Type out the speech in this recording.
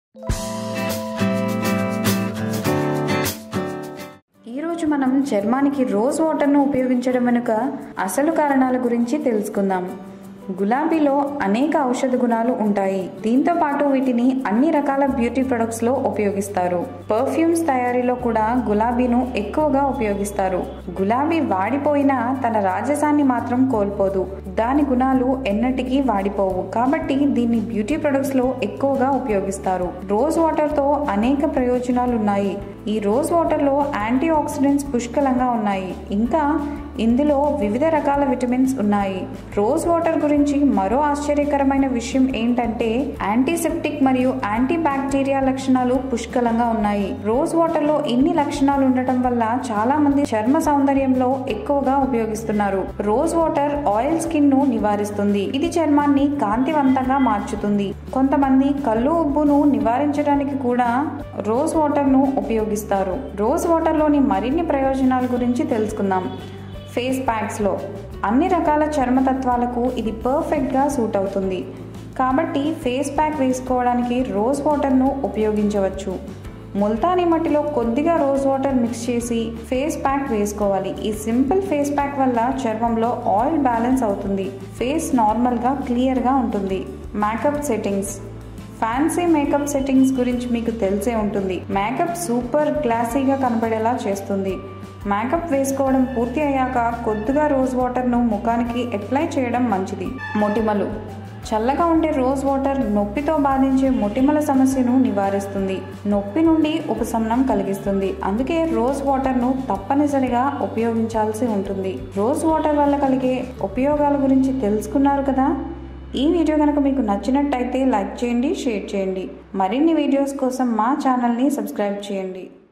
ఈరోజు మనం చర్మానికి రోజ్ వాటర్ను ఉపయోగించడం వెనుక అసలు కారణాల గురించి తెలుసుకుందాం గులాబీలో అనేక ఔషధ గుణాలు ఉంటాయి దీంతో పాటు వీటిని అన్ని రకాల బ్యూటీ ప్రొడక్ట్స్ లో ఉపయోగిస్తారు పర్ఫ్యూమ్స్ తయారీలో కూడా గులాబీను ఎక్కువగా ఉపయోగిస్తారు గులాబీ వాడిపోయినా తన రాజసాన్ని మాత్రం కోల్పోదు దాని గుణాలు ఎన్నటికీ వాడిపోవు కాబట్టి దీన్ని బ్యూటీ ప్రొడక్ట్స్ లో ఎక్కువగా ఉపయోగిస్తారు రోజ్ వాటర్ తో అనేక ప్రయోజనాలు ఉన్నాయి ఈ రోజ్ వాటర్ లో యాంటీ ఆక్సిడెంట్స్ పుష్కలంగా ఉన్నాయి ఇంకా ఇందులో వివిధ రకాల విటమిన్స్ ఉన్నాయి రోజ్ వాటర్ గురించి మరో ఆశ్చర్యకరమైన విషయం ఏంటంటే యాంటీసెప్టిక్ మరియు యాంటీ బ్యాక్టీరియా లక్షణాలు పుష్కలంగా ఉన్నాయి రోజ్ వాటర్ లో ఇన్ని లక్షణాలు ఉండటం వల్ల చాలా మంది చర్మ సౌందర్యంలో ఎక్కువగా ఉపయోగిస్తున్నారు రోజ్ వాటర్ ఆయిల్ స్కిన్ ను నివారిస్తుంది ఇది చర్మాన్ని కాంతివంతంగా మార్చుతుంది కొంతమంది కళ్ళు ఉబ్బును నివారించడానికి కూడా రోజ్ వాటర్ ను ఉపయోగిస్తారు రోజ్ వాటర్ లోని మరిన్ని ప్రయోజనాల గురించి తెలుసుకుందాం ఫేస్ ప్యాక్స్లో అన్ని రకాల చర్మతత్వాలకు ఇది పర్ఫెక్ట్గా సూట్ అవుతుంది కాబట్టి ఫేస్ ప్యాక్ వేసుకోవడానికి రోజ్ వాటర్ను ఉపయోగించవచ్చు ముల్తానీ మట్టిలో కొద్దిగా రోజ్ వాటర్ మిక్స్ చేసి ఫేస్ ప్యాక్ వేసుకోవాలి ఈ సింపుల్ ఫేస్ ప్యాక్ వల్ల చర్మంలో ఆయిల్ బ్యాలెన్స్ అవుతుంది ఫేస్ నార్మల్గా క్లియర్గా ఉంటుంది makeup settings fancy makeup settings గురించి మీకు తెలిసే ఉంటుంది మేకప్ సూపర్ క్లాసీగా కనబడేలా చేస్తుంది మేకప్ వేసుకోవడం పూర్తి అయ్యాక కొద్దిగా రోజ్ వాటర్ను ముఖానికి అప్లై చేయడం మంచిది మొటిమలు చల్లగా ఉండే రోజ్ వాటర్ నొప్పితో బాధించే మొటిమల సమస్యను నివారిస్తుంది నొప్పి నుండి ఉపశమనం కలిగిస్తుంది అందుకే రోజ్ వాటర్ను తప్పనిసరిగా ఉపయోగించాల్సి ఉంటుంది రోజ్ వాటర్ వల్ల కలిగే ఉపయోగాల గురించి తెలుసుకున్నారు కదా ఈ వీడియో కనుక మీకు నచ్చినట్టయితే లైక్ చేయండి షేర్ చేయండి మరిన్ని వీడియోస్ కోసం మా ఛానల్ని సబ్స్క్రైబ్ చేయండి